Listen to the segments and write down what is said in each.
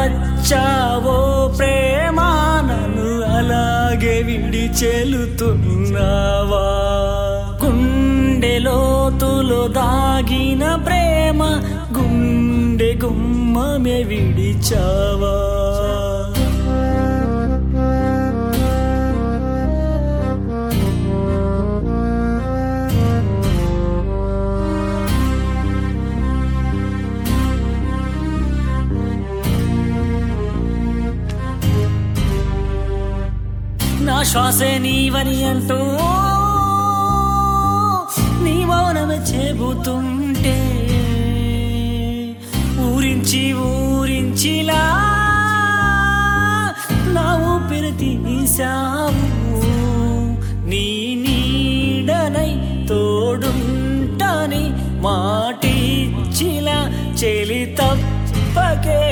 వచ్చావో ప్రేమ నన్ను అలాగే విడి చెలుతున్నావా గుండె లోతులో దాగిన ప్రేమ గుండె గుమ్మమే విడిచావా నా శ్వాసే నీవని అంటూ నీ మౌనమే చెబుతుంటే ఊరించి ఊరించిలా నా ఊపిరి తీసావు నీ నీడనై తోడుంటని మాటిచ్చిలా చెలి తప్పకే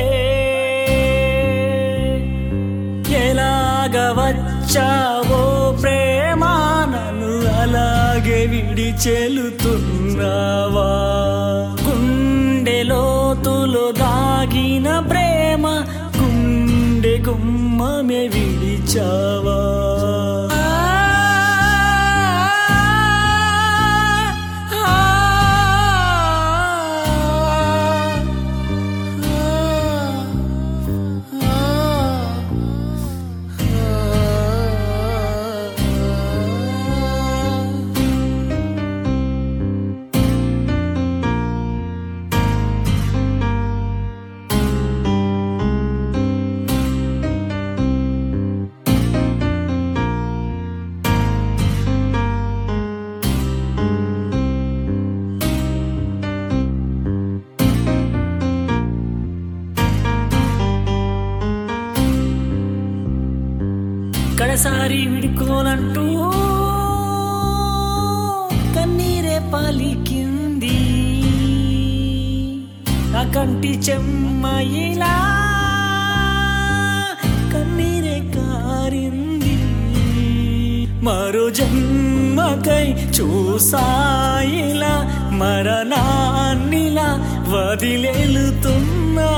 ఎలాగ వచ్చావో ప్రేమ నన్ను అలాగే విడి చెలుతున్నావా గుండె లోతులో దాగిన ప్రేమ గుండె గుమ్మమే విడిచావా కడసారి విడుకోనంటూ కన్నీరే పలికింది నా కంటి చెమ్మయిలా కన్నీరే కారింది మరో జన్మకై చూసాయిలా మరణాన్నిలా వదిలేలుతున్నా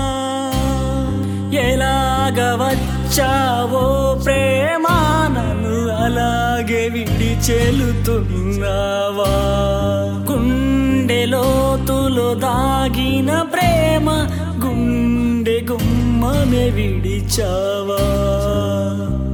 ఎలాగ వచ్చావో ప్రేమ నన్ను అలాగే విడి చెలుతున్నావా గుండె లోతులో దాగిన ప్రేమ గుండె గుమ్మమే విడిచావా